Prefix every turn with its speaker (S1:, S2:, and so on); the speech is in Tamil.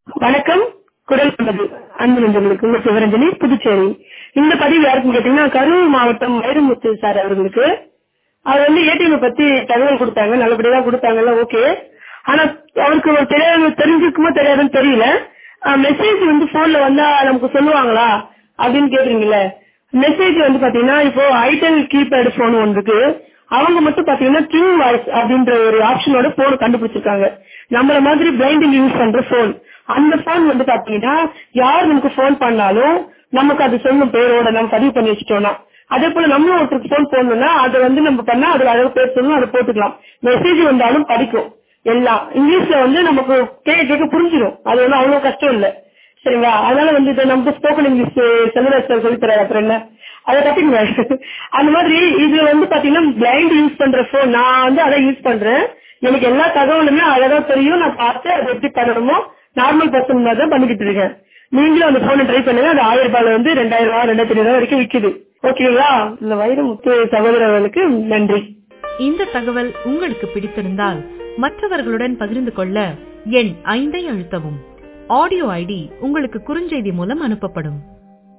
S1: வணக்கம் குரல் கொண்டது அன்பு நெஞ்சங்களுக்கு உங்க சிவரஞ்சனி புதுச்சேரி இந்த பதிவு யாருக்குன்னு கேட்டீங்கன்னா கரூர் மாவட்டம் வைரமுத்து சார் அவர்களுக்கு அவர் வந்து ஏடிஎம் பத்தி தகவல் கொடுத்தாங்க நல்லபடியா கொடுத்தாங்கல்ல ஓகே ஆனா அவருக்கு ஒரு தெரியாது தெரிஞ்சிருக்குமோ தெரியாதுன்னு தெரியல மெசேஜ் வந்து போன்ல வந்தா நமக்கு சொல்லுவாங்களா அப்படின்னு கேக்குறீங்கல்ல மெசேஜ் வந்து பாத்தீங்கன்னா இப்போ ஐடெல் கீபேட் போன் ஒன்று இருக்கு அவங்க மட்டும் பாத்தீங்கன்னா கிங் வாய்ஸ் அப்படின்ற ஒரு ஆப்ஷனோட போன் கண்டுபிடிச்சிருக்காங்க நம்மள மாதிரி பிளைண்டிங் யூஸ் பண்ற போன் அந்த போன் வந்து பாத்தீங்கன்னா யார் நமக்கு போன் பண்ணாலும் நமக்கு அது சொல்லும் பேரோட நம்ம பதிவு பண்ணி வச்சுட்டோம்னா அதே போல நம்மளும் ஒருத்தருக்கு போன் போடணும்னா அதை வந்து நம்ம பண்ணா அதுல அழகு பேர் சொல்லணும் அதை போட்டுக்கலாம் மெசேஜ் வந்தாலும் படிக்கும் எல்லாம் இங்கிலீஷ்ல வந்து நமக்கு கேட்க கேட்க புரிஞ்சிடும் அது வந்து அவ்வளவு கஷ்டம் இல்ல சரிங்களா அதனால வந்து இதை நமக்கு ஸ்போக்கன் இங்கிலீஷ் செல்வராஜ் சார் சொல்லி தராரு அப்புறம் என்ன அதை கத்துக்குங்க அந்த மாதிரி இது வந்து பாத்தீங்கன்னா பிளைண்ட் யூஸ் பண்ற போன் நான் வந்து அதை யூஸ் பண்றேன் எனக்கு எல்லா தகவலுமே அழகா தெரியும் நான் பார்த்து அதை எப்படி பண்ணணுமோ நார்மல் பர்சன் மாதிரி தான் பண்ணிக்கிட்டு இருக்கேன் நீங்களும் அந்த போனை ட்ரை பண்ணுங்க அது ஆயிரம் ரூபாயில வந்து ரெண்டாயிரம் ரூபாய் ரெண்டாயிரத்தி ஐநூறு வரைக்கும் விக்குது ஓகேங்களா இந்த வைரமுத்து சகோதரர்களுக்கு நன்றி
S2: இந்த தகவல் உங்களுக்கு பிடித்திருந்தால் மற்றவர்களுடன் பகிர்ந்து கொள்ள எண் ஐந்தை அழுத்தவும் ஆடியோ ஐடி உங்களுக்கு குறுஞ்செய்தி மூலம் அனுப்பப்படும்